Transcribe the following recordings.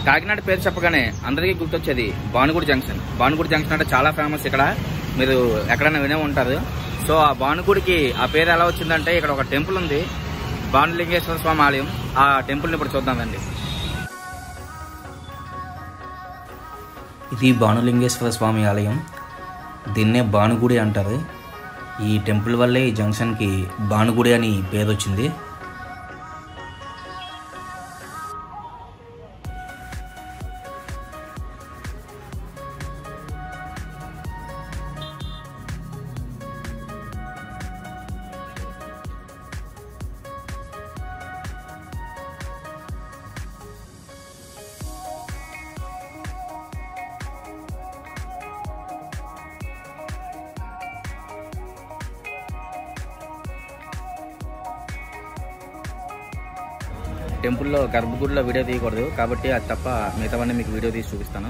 కాకినాడ పేరు చెప్పగానే అందరికీ గుర్తొచ్చేది భానుగుడి జంక్షన్ భానుగుడి జంక్షన్ అంటే చాలా ఫేమస్ ఇక్కడ మీరు ఎక్కడైనా వినే ఉంటారు సో ఆ భానుగుడికి ఆ పేరు ఎలా వచ్చిందంటే ఇక్కడ ఒక టెంపుల్ ఉంది భానులింగేశ్వర స్వామి ఆలయం ఆ టెంపుల్ని ఇప్పుడు చూద్దామండి ఇది భానులింగేశ్వర స్వామి ఆలయం దీన్నే భానుగుడి అంటారు ఈ టెంపుల్ వల్లే ఈ జంక్షన్కి భానుగుడి అని పేరు వచ్చింది టెంపుల్లో గర్భగుడిలో వీడియో తీయకూడదు కాబట్టి అది తప్ప మిగతావన్నీ మీకు వీడియో తీసి చూపిస్తాను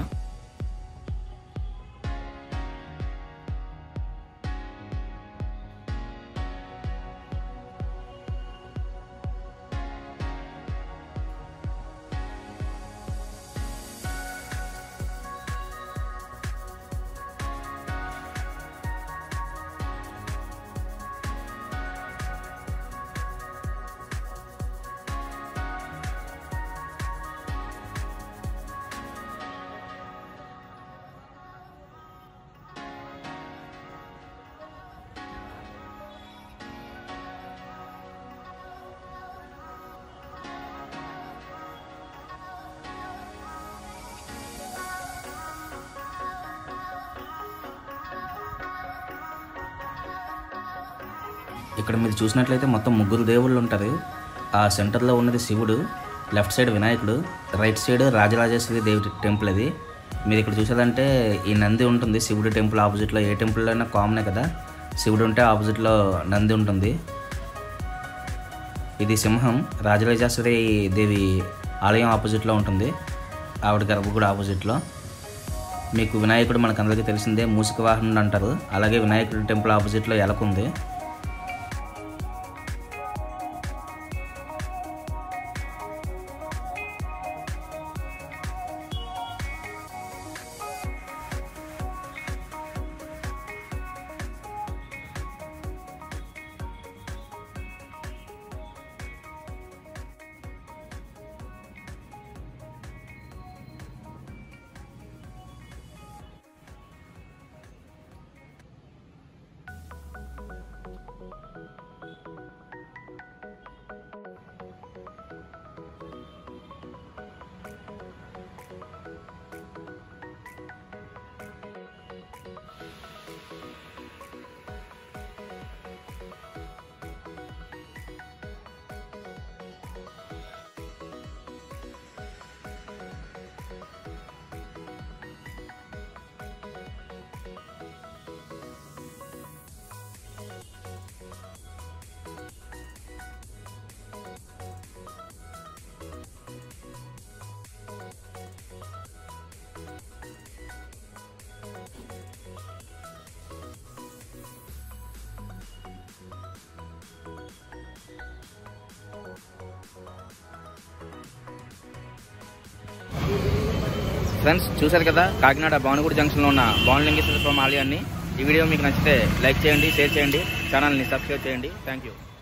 ఇక్కడ మీరు చూసినట్లయితే మొత్తం ముగ్గురు దేవుళ్ళు ఉంటారు ఆ సెంటర్లో ఉన్నది శివుడు లెఫ్ట్ సైడ్ వినాయకుడు right side Rajarajeshwari Devi temple అది మీరు ఇక్కడ చూసేదంటే ఈ నంది ఉంటుంది శివుడి టెంపుల్ ఆపోజిట్లో ఏ టెంపుల్ అయినా కామనే కదా శివుడు ఉంటే ఆపోజిట్లో నంది ఉంటుంది ఇది సింహం రాజరాజేశ్వరి దేవి ఆలయం ఆపోజిట్లో ఉంటుంది ఆవిడ గర్భగుడి ఆపోజిట్లో మీకు వినాయకుడు మనకు అందరికీ తెలిసిందే మూసిక వాహనుడు అంటారు అలాగే వినాయకుడి టెంపుల్ ఆపోజిట్లో ఎలకుంది ఫ్రెండ్స్ చూశారు కదా కాకినాడ భానుగుడి జంక్షన్లో ఉన్న భానులింగేశ్వర స్వామి ఆలయాన్ని ఈ వీడియో మీకు నచ్చితే లైక్ చేయండి షేర్ చేయండి ఛానల్ని సబ్స్క్రైబ్ చేయండి థ్యాంక్ యూ